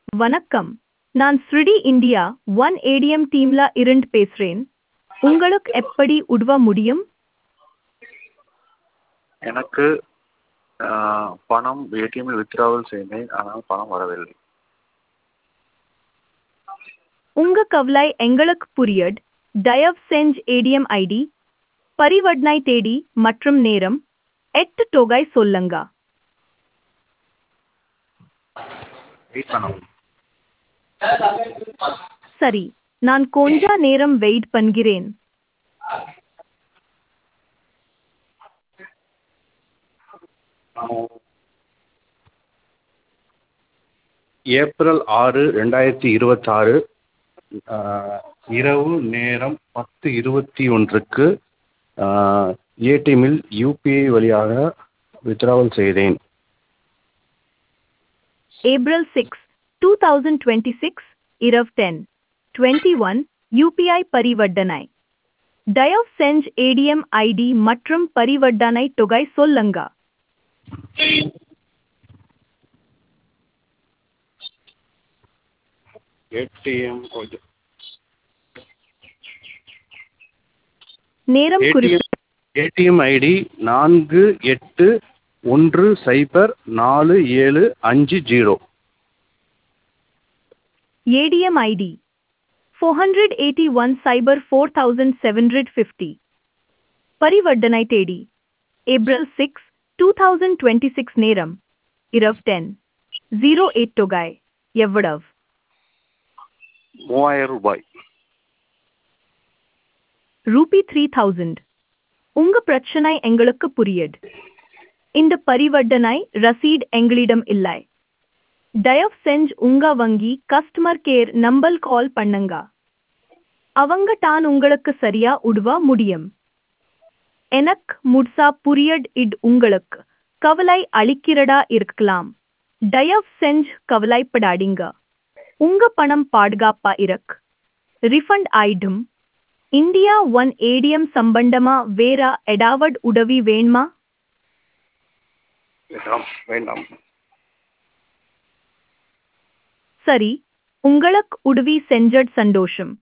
வணக்கம் நான் ஸ்ருடி இந்தியா ஒன் ஏடிஎம் டீம்ல இருந்து பேசுறேன் உங்களுக்கு எப்படி உதவ முடியும் எனக்கு பணம் ஏடிஎம்மில் வித்ட்ராவல் செய்தேன் ஆனால் பணம் வரவில்லை உங்க கவலை எங்களுக்கு புரியட் தயவு செஞ்சு ஏடிஎம் ஐடி பரிவர்த்தனை தேதி மற்றும் நேரம் எட்டு தொகை சொல்லுங்க வெயிட் பண்ணவும் சரி நான் கொஞ்ச நேரம் வெயிட் பண்ணுகிறேன் ஏப்ரல் ஆறு ரெண்டாயிரத்தி இருபத்தாறு இரவு நேரம் பத்து இருபத்தி ஒன்றுக்கு ஏடிஎம்மில் யூபிஐ வழியாக வித்ட்ராவல் செய்தேன் April six two thousand twenty six இரவு டென் டுவெண்ட்டி ஒன் யூபிஐ பரிவர்த்தனை தயவு செஞ்சு ஏடிஎம் ஐடி மற்றும் பரிவர்த்தனை தொகை சொல்லுங்க ஏடிஎம் நேரம் குறிப்பு ஏடிஎம் ஐடி நான்கு எட்டு ஒன்று சைபர் நாலு ஏழு அஞ்சு ஜீரோ ADM ID 481 cyber 4750 பரிவர்த்தனை தேதி April six two thousand twenty six நேரம் இரவு டென் ஜீரோ எயிட் தொகை எவ்வளவு மூவாயிரம் ரூபாய் ரூபி த்ரீ தௌசண்ட் உங்க பிரச்சனை எங்களுக்கு புரியுது இந்த பரிவர்த்தனை ரசீட் எங்களிடம் இல்லை தயவு செஞ்சு உங்க வங்கி கஸ்டமர் கேர் நம்பர் கால் பண்ணுங்க அவங்க தான் உங்களுக்கு சரியா உதவ முடியும் எனக்கு முட்சா புரியட் இட் உங்களுக்கு கவலை அளிக்கிறதா இருக்கலாம் தயவு செஞ்சு கவலைப்படாதீங்க உங்க பணம் பாதுகாப்பா இருக்கு ரிஃபண்ட் ஆயிடும் இந்தியா ஒன் ஏடிஎம் சம்பந்தமா வேற எடாவட் உதவி வேணுமா வேண்டாம் வேண்டாம் சரி உங்களுக்கு உதவி செஞ்சட் சந்தோஷம்